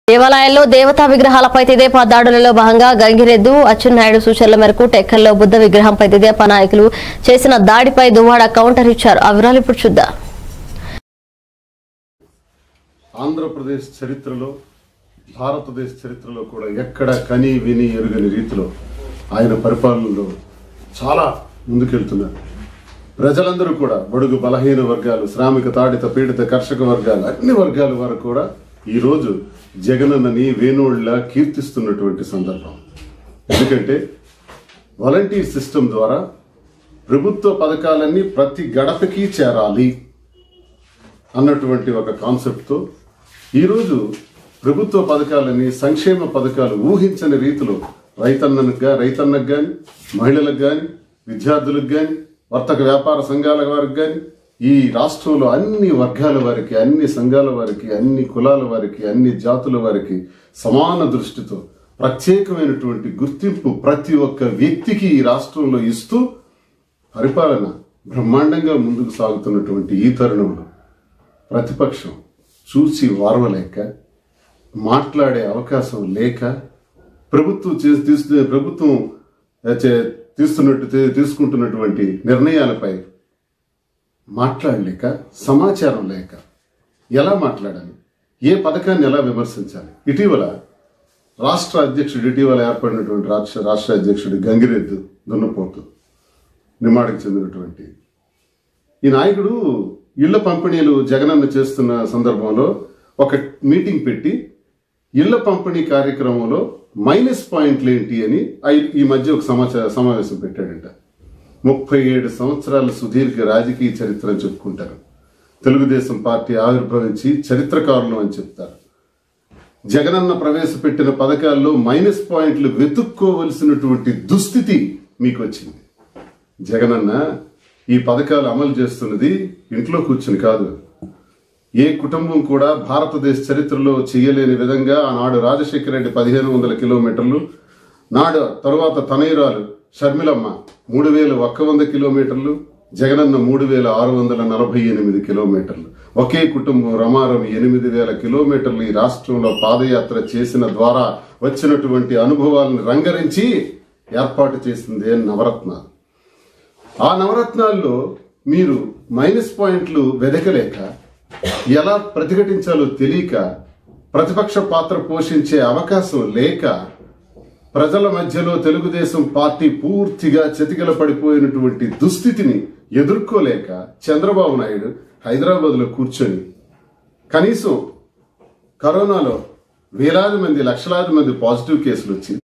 దేవాలయాల్లో దేవతా విగ్రహాలపై తెదేపా దాడులలో భాగంగా గంగిరెద్దు అచ్చెన్నాయుడు సూచనల మేరకు టెక్కల్లో బుద్ధ విగ్రహంపై తెదేపా నాయకులు చేసిన దాడిపై దువ్వాడ కౌంటర్ ఇచ్చారు ఆ వివరాలు ఇప్పుడు చూద్దాం ఆంధ్రప్రదేశ్ చరిత్రలో భారతదేశ చరిత్రలో కూడా ఎక్కడ కని విని ఎరుగని రీతిలో ఆయన పరిపాలనలో చాలా ముందుకెళ్తున్నారు ప్రజలందరూ కూడా బడుగు బలహీన వర్గాలు శ్రామిక తాడిత పీడిత కర్షక వర్గాలు అన్ని వర్గాల వారు కూడా ఈరోజు జగనన్నని వేణుళ్ళ కీర్తిస్తున్నటువంటి సందర్భం ఎందుకంటే వాలంటీర్ సిస్టమ్ ద్వారా ప్రభుత్వ పథకాలన్నీ ప్రతి గడపకి చేరాలి అన్నటువంటి ఒక కాన్సెప్ట్తో ఈరోజు ప్రభుత్వ పథకాలని సంక్షేమ పథకాలు ఊహించని రీతిలో రైతన్నకు గా రైతన్నకు కానీ మహిళలకు కానీ విద్యార్థులకు కానీ వర్తక వ్యాపార సంఘాల వారికి కానీ ఈ రాష్ట్రంలో అన్ని వర్గాల వారికి అన్ని సంఘాల వారికి అన్ని కులాల వారికి అన్ని జాతుల వారికి సమాన దృష్టితో ప్రత్యేకమైనటువంటి గుర్తింపు ప్రతి ఒక్క వ్యక్తికి ఈ రాష్ట్రంలో ఇస్తూ పరిపాలన బ్రహ్మాండంగా ముందుకు సాగుతున్నటువంటి ఈ తరుణంలో ప్రతిపక్షం చూసి వారవలేక మాట్లాడే అవకాశం లేక ప్రభుత్వం చేసి తీసు ప్రభుత్వం చే- తీస్తున్నట్టు తీ- తీసుకుంటున్నటువంటి నిర్ణయాలపై మాట్లాడలేక సమాచారం లేక ఎలా మాట్లాడాలి ఏ పథకాన్ని ఎలా విమర్శించాలి ఇటీవల రాష్ట్ర అధ్యక్షుడు ఇటీవల ఏర్పడినటువంటి రాష్ట్ర రాష్ట్ర అధ్యక్షుడు గంగిరెద్దు దున్నపోతు నిమాడికి చెందినటువంటి ఈ నాయకుడు ఇళ్ల పంపిణీలు జగనన్న చేస్తున్న సందర్భంలో ఒక మీటింగ్ పెట్టి ఇళ్ల పంపిణీ కార్యక్రమంలో మైనస్ పాయింట్లు ఏంటి అని ఐ- ఈ మధ్య ఒక సమాచార సమావేశం పెట్టాడంట ముప్పై ఏడు సంవత్సరాల సుదీర్ఘ రాజకీయ చరిత్ర అని చెప్పుకుంటారు తెలుగుదేశం పార్టీ ఆవిర్భవించి చరిత్రకారులు అని చెప్తారు జగనన్న ప్రవేశపెట్టిన పథకాల్లో మైనస్ పాయింట్లు వెతుక్కోవలసినటువంటి దుస్థితి మీకు వచ్చింది జగనన్న ఈ పథకాలు అమలు చేస్తున్నది ఇంట్లో కూర్చుని కాదు ఏ కుటుంబం కూడా భారతదేశ చరిత్రలో చేయలేని విధంగా ఆనాడు రాజశేఖర రెడ్డి పదిహేను వందల కిలోమీటర్లు నాడు తరువాత తనయురాలు షర్మిలమ్మ మూడు వేల ఒక్క వంద కిలోమీటర్లు జగనన్న మూడు వేల ఆరు వందల నలభై ఎనిమిది కిలోమీటర్లు ఒకే కుటుంబం రమారం ఎనిమిది వేల కిలోమీటర్లు ఈ రాష్ట్రంలో పాదయాత్ర చేసిన ద్వారా వచ్చినటువంటి అనుభవాలను రంగరించి ఏర్పాటు చేసిందే నవరత్నాలు ఆ నవరత్నాల్లో మీరు మైనస్ పాయింట్లు వెదకలేక ఎలా ప్రతిఘటించాలో తెలియక ప్రతిపక్ష పాత్ర పోషించే అవకాశం లేక ప్రజల మధ్యలో తెలుగుదేశం పార్టీ పూర్తిగా చతికిల పడిపోయినటువంటి దుస్థితిని ఎదుర్కోలేక చంద్రబాబు నాయుడు హైదరాబాద్లో కూర్చొని కనీసం కరోనాలో వేలాది మంది లక్షలాది మంది పాజిటివ్ కేసులు వచ్చి